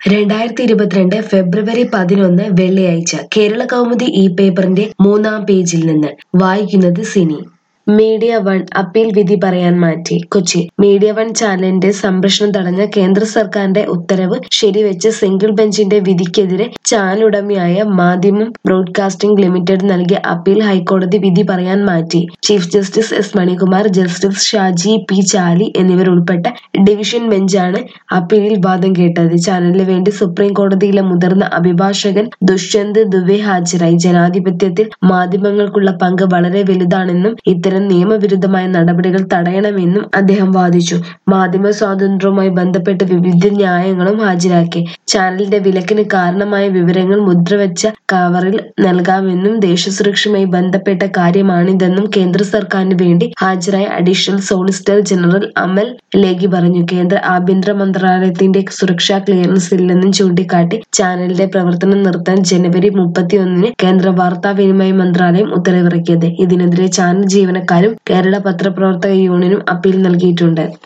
രണ്ടായിരത്തി ഇരുപത്തിരണ്ട് ഫെബ്രുവരി പതിനൊന്ന് വെള്ളിയാഴ്ച കേരള കൗമുദി ഈ പേപ്പറിന്റെ മൂന്നാം പേജിൽ നിന്ന് വായിക്കുന്നത് സിനി മീഡിയ വൺ അപ്പീൽ വിധി പറയാൻ മാറ്റി കൊച്ചി മീഡിയ വൺ ചാനലിന്റെ സംപ്രേഷണം തടഞ്ഞ കേന്ദ്ര സർക്കാരിന്റെ ഉത്തരവ് ശരിവെച്ച് സിംഗിൾ ബെഞ്ചിന്റെ വിധിക്കെതിരെ ചാനൽ ഉടമയായ മാധ്യമം ബ്രോഡ്കാസ്റ്റിംഗ് ലിമിറ്റഡ് നൽകിയ അപ്പീൽ ഹൈക്കോടതി വിധി പറയാൻ മാറ്റി chief justice S Manikumar justice Shaji P Chaly എന്നിവരുൾപ്പെട്ട ഡിവിഷൻ ബെഞ്ചാണ് അപ്പീലിൽ വാദം കേട്ടത് ചാനലിന് വേണ്ടി സുപ്രീം കോടതിയിലെ മുതിർന്ന അഭിഭാഷകൻ ദുഷ്യന്ത് ദുബെ ഹാജരായി ജനാധിപത്യത്തിൽ മാധ്യമങ്ങൾക്കുള്ള പങ്ക് വളരെ വലുതാണെന്നും ഇത്തരം നിയമവിരുദ്ധമായ നടപടികൾ തടയണമെന്നും അദ്ദേഹം വാദിച്ചു മാധ്യമ സ്വാതന്ത്ര്യവുമായി ബന്ധപ്പെട്ട് വിവിധ ന്യായങ്ങളും ഹാജരാക്കി ചാനലിന്റെ വിലക്കിന് കാരണമായ വിവരങ്ങൾ മുദ്രവെച്ച കവറിൽ നൽകാമെന്നും ദേശസുരക്ഷയുമായി ബന്ധപ്പെട്ട കാര്യമാണിതെന്നും കേന്ദ്ര സർക്കാരിന് വേണ്ടി ഹാജരായ additional solicitor general Amal Lekhi പറഞ്ഞു കേന്ദ്ര ആഭ്യന്തര മന്ത്രാലയത്തിന്റെ സുരക്ഷാ ക്ലിയറൻസ് ഇല്ലെന്നും ചൂണ്ടിക്കാട്ടി ചാനലിന്റെ പ്രവർത്തനം നിർത്താൻ ജനുവരി മുപ്പത്തിയൊന്നിന് കേന്ദ്ര വാർത്താവിനിമയ മന്ത്രാലയം ഉത്തരവിറക്കിയത് ഇതിനെതിരെ ചാനൽ ജീവനക്കാരും കേരള പത്രപ്രവർത്തക യൂണിയനും അപ്പീൽ നൽകിയിട്ടുണ്ട്